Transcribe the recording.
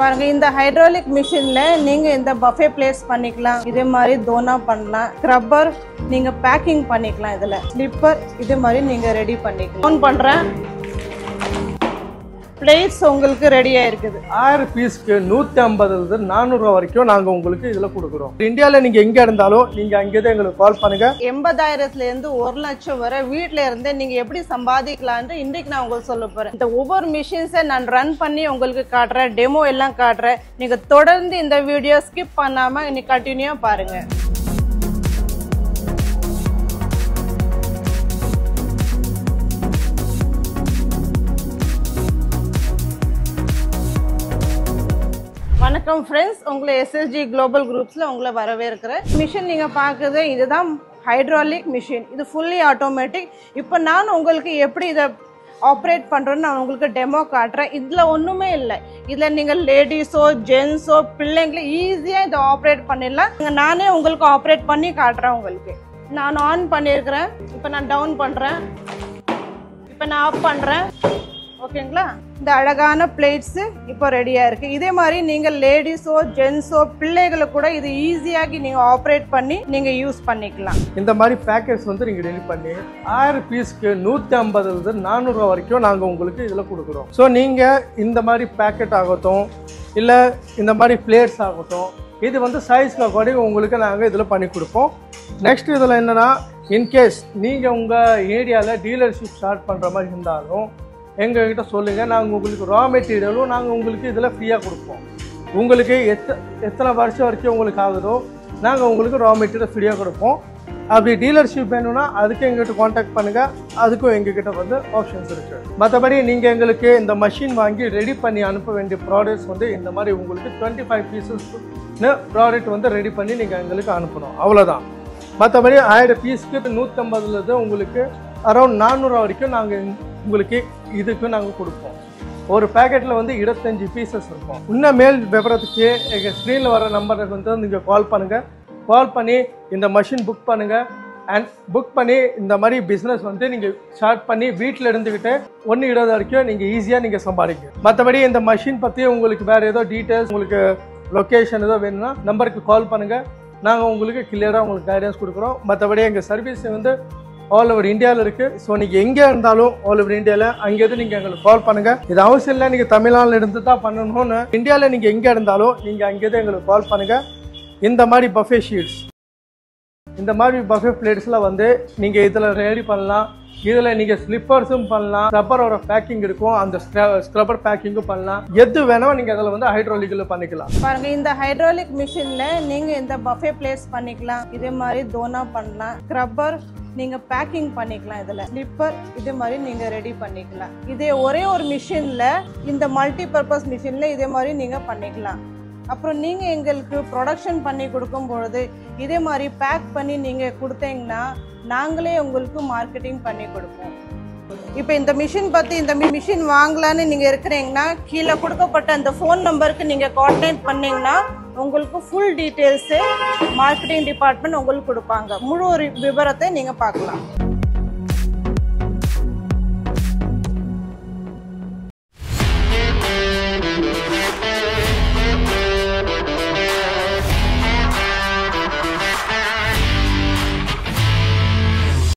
பாருங்க இந்த ஹைட்ராலிக் மிஷின்ல நீங்க இந்த பஃபே பிளேஸ் பண்ணிக்கலாம் இதே மாதிரி தோனா பண்ணலாம் ஸ்க்ரப்பர் நீங்க பேக்கிங் பண்ணிக்கலாம் இதுல ஸ்லிப்பர் இது மாதிரி நீங்க ரெடி பண்ணிக்கலாம் ஆன் பண்றேன் பிளேட்ஸ் உங்களுக்கு ரெடியா இருக்குது ஆயிரம் பீஸ்க்கு நூற்றி ஐம்பதுலேருந்து நானூறுரூவா வரைக்கும் நாங்கள் உங்களுக்கு இதில் கொடுக்குறோம் இந்தியாவில் நீங்கள் எங்கே இருந்தாலும் நீங்கள் அங்கேயே எங்களுக்கு கால் பண்ணுங்கள் எண்பதாயிரத்துல இருந்து ஒரு லட்சம் வரை வீட்ல இருந்தே நீங்க எப்படி சம்பாதிக்கலாம்னு இன்னைக்கு நான் உங்களுக்கு சொல்ல போறேன் இந்த ஒவ்வொரு மிஷின்ஸை நான் ரன் பண்ணி உங்களுக்கு காட்டுறேன் டெமோ எல்லாம் காட்டுறேன் நீங்க தொடர்ந்து இந்த வீடியோ ஸ்கிப் பண்ணாம நீ கண்டினியூ பாருங்க வணக்கம் ஃப்ரெண்ட்ஸ் உங்களை எஸ்எஸ்ஜி குளோபல் குரூப்ஸில் உங்களை வரவேற்கிறேன் மிஷின் நீங்கள் பார்க்குறது இதுதான் ஹைட்ராலிக் மிஷின் இது ஃபுல்லி ஆட்டோமேட்டிக் இப்போ நான் உங்களுக்கு எப்படி இதை ஆப்ரேட் பண்ணுறேன்னு நான் உங்களுக்கு டெமோ காட்டுறேன் இதில் ஒன்றுமே இல்லை இதில் நீங்கள் லேடிஸோ ஜென்ஸோ பிள்ளைங்களோ ஈஸியாக இதை ஆப்ரேட் பண்ணிடலாம் இங்க நானே உங்களுக்கு ஆப்ரேட் பண்ணி காட்டுறேன் உங்களுக்கு நான் ஆன் பண்ணியிருக்கிறேன் இப்போ நான் டவுன் பண்ணுறேன் இப்போ நான் ஆஃப் பண்ணுறேன் ஓகேங்களா இந்த அழகான பிளேட்ஸு இப்போ ரெடியாக இருக்குது இதே மாதிரி நீங்கள் லேடிஸோ ஜென்ஸோ பிள்ளைகளை கூட இது ஈஸியாகி நீங்கள் ஆப்ரேட் பண்ணி நீங்கள் யூஸ் பண்ணிக்கலாம் இந்த மாதிரி பேக்கெட்ஸ் வந்து நீங்கள் ரெடி பண்ணி ஆயிரம் பீஸ்க்கு நூற்றி ஐம்பதுலேருந்து நானூறுரூவா வரைக்கும் நாங்கள் உங்களுக்கு இதில் கொடுக்குறோம் ஸோ நீங்கள் இந்த மாதிரி பேக்கெட் ஆகட்டும் இல்லை இந்த மாதிரி பிளேட்ஸ் ஆகட்டும் இது வந்து சைஸ்க்கு அக்கார்டிங் உங்களுக்கு நாங்கள் இதில் பண்ணி கொடுப்போம் நெக்ஸ்ட் இதில் என்னென்னா இன்கேஸ் நீங்கள் உங்கள் ஏரியாவில் டீலர்ஷிப் ஸ்டார்ட் பண்ணுற மாதிரி இருந்தாலும் எங்ககிட்ட சொல்லுங்கள் நாங்கள் உங்களுக்கு ரா மெட்டீரியலும் நாங்கள் உங்களுக்கு இதில் ஃப்ரீயாக கொடுப்போம் உங்களுக்கு எத்த எத்தனை வருஷம் வரைக்கும் உங்களுக்கு ஆகுதோ நாங்கள் உங்களுக்கு ரா மெட்டீரியல் ஃப்ரீயாக கொடுப்போம் அப்படி டீலர்ஷிப் வேணும்னா அதுக்கு எங்ககிட்ட காண்டாக்ட் பண்ணுங்கள் அதுக்கும் எங்ககிட்ட வந்து ஆப்ஷன்ஸ் இருக்குது மற்றபடி நீங்கள் எங்களுக்கு இந்த மஷின் வாங்கி ரெடி பண்ணி அனுப்ப வேண்டிய ப்ராடக்ட்ஸ் வந்து இந்த மாதிரி உங்களுக்கு டுவெண்ட்டி ஃபைவ் பீசஸ்னு ப்ராடக்ட் வந்து ரெடி பண்ணி நீங்கள் எங்களுக்கு அனுப்பணும் அவ்வளோதான் மற்றபடி ஆயிரம் பீஸ்க்கு நூற்றம்பதுலேருந்து உங்களுக்கு அரௌண்ட் நானூறுரூவா வரைக்கும் நாங்கள் உங்களுக்கு இதுக்கு நாங்கள் கொடுப்போம் ஒரு பேக்கெட்டில் வந்து இருபத்தஞ்சி பீசஸ் இருக்கும் இன்னும் மேல் விவரத்துக்கு எங்கள் ஸ்க்ரீனில் வர நம்பருக்கு வந்து நீங்கள் கால் பண்ணுங்கள் கால் பண்ணி இந்த மஷின் புக் பண்ணுங்கள் அண்ட் புக் பண்ணி இந்த மாதிரி பிஸ்னஸ் வந்து நீங்கள் ஸ்டார்ட் பண்ணி வீட்டில் இருந்துக்கிட்டு ஒன்று இருபது வரைக்கும் நீங்கள் ஈஸியாக நீங்கள் சம்பாதிங்க மற்றபடி இந்த மஷின் பற்றி உங்களுக்கு வேறு ஏதோ டீட்டெயில்ஸ் உங்களுக்கு லொக்கேஷன் ஏதோ வேணும்னா நம்பருக்கு கால் பண்ணுங்கள் நாங்கள் உங்களுக்கு கிளியராக உங்களுக்கு கைடன்ஸ் கொடுக்குறோம் மற்றபடி எங்கள் சர்வீஸ் வந்து ஆல் ஓவர் இந்தியாவில் இருக்குது ஸோ நீங்கள் எங்கே இருந்தாலும் ஆல் ஓவர் இந்தியாவில் அங்கேருந்து நீங்கள் எங்களுக்கு கால் பண்ணுங்கள் இது அவசியம் இல்லை நீங்கள் தமிழ்நாட்டில் இருந்து தான் பண்ணணும்னு இந்தியாவில் நீங்கள் எங்கே இருந்தாலும் நீங்கள் அங்கேருந்து எங்களுக்கு கால் பண்ணுங்கள் இந்த மாதிரி பஃபே ஷீட்ஸ் இந்த மாதிரி பஃபே பிளேட்ஸில் வந்து நீங்கள் இதில் ரெடி பண்ணலாம் இதில் நீங்கள் ஸ்லிப்பர்ஸும் பண்ணலாம் ஸ்க்ரப்பரோட பேக்கிங் இருக்கும் அந்த ஸ்க்ரப்பர் பேக்கிங்கும் பண்ணலாம் எது வேணாலும் நீங்கள் அதில் வந்து ஹைட்ரோலிக்கில் பண்ணிக்கலாம் பாருங்க இந்த ஹைட்ராலிக் மிஷின்ல நீங்க இந்த பஃபே பிளேஸ் பண்ணிக்கலாம் இதே மாதிரி தோனா பண்ணலாம் ஸ்க்ரப்பர் நீங்க பேக்கிங் பண்ணிக்கலாம் இதுல ஸ்லிப்பர் இது மாதிரி நீங்க ரெடி பண்ணிக்கலாம் இதே ஒரே ஒரு மிஷின்ல இந்த மல்டி பர்பஸ் மிஷின்ல இதே மாதிரி நீங்க பண்ணிக்கலாம் அப்புறம் நீங்க எங்களுக்கு ப்ரொடக்ஷன் பண்ணி கொடுக்கும் பொழுது இதே மாதிரி பேக் பண்ணி நீங்க கொடுத்தீங்கன்னா நாங்களே உங்களுக்கு மார்க்கெட்டிங் பண்ணி கொடுப்போம் இப்போ இந்த மிஷின் பற்றி இந்த மிஷின் வாங்கலான்னு நீங்கள் இருக்கிறீங்கன்னா கீழே கொடுக்கப்பட்ட அந்த ஃபோன் நம்பருக்கு நீங்கள் கான்டாக்ட் பண்ணீங்கன்னா உங்களுக்கு ஃபுல் டீட்டெயில்ஸு மார்க்கெட்டிங் டிபார்ட்மெண்ட் உங்களுக்கு கொடுப்பாங்க முழு ஒரு விவரத்தை நீங்கள் பார்க்கலாம்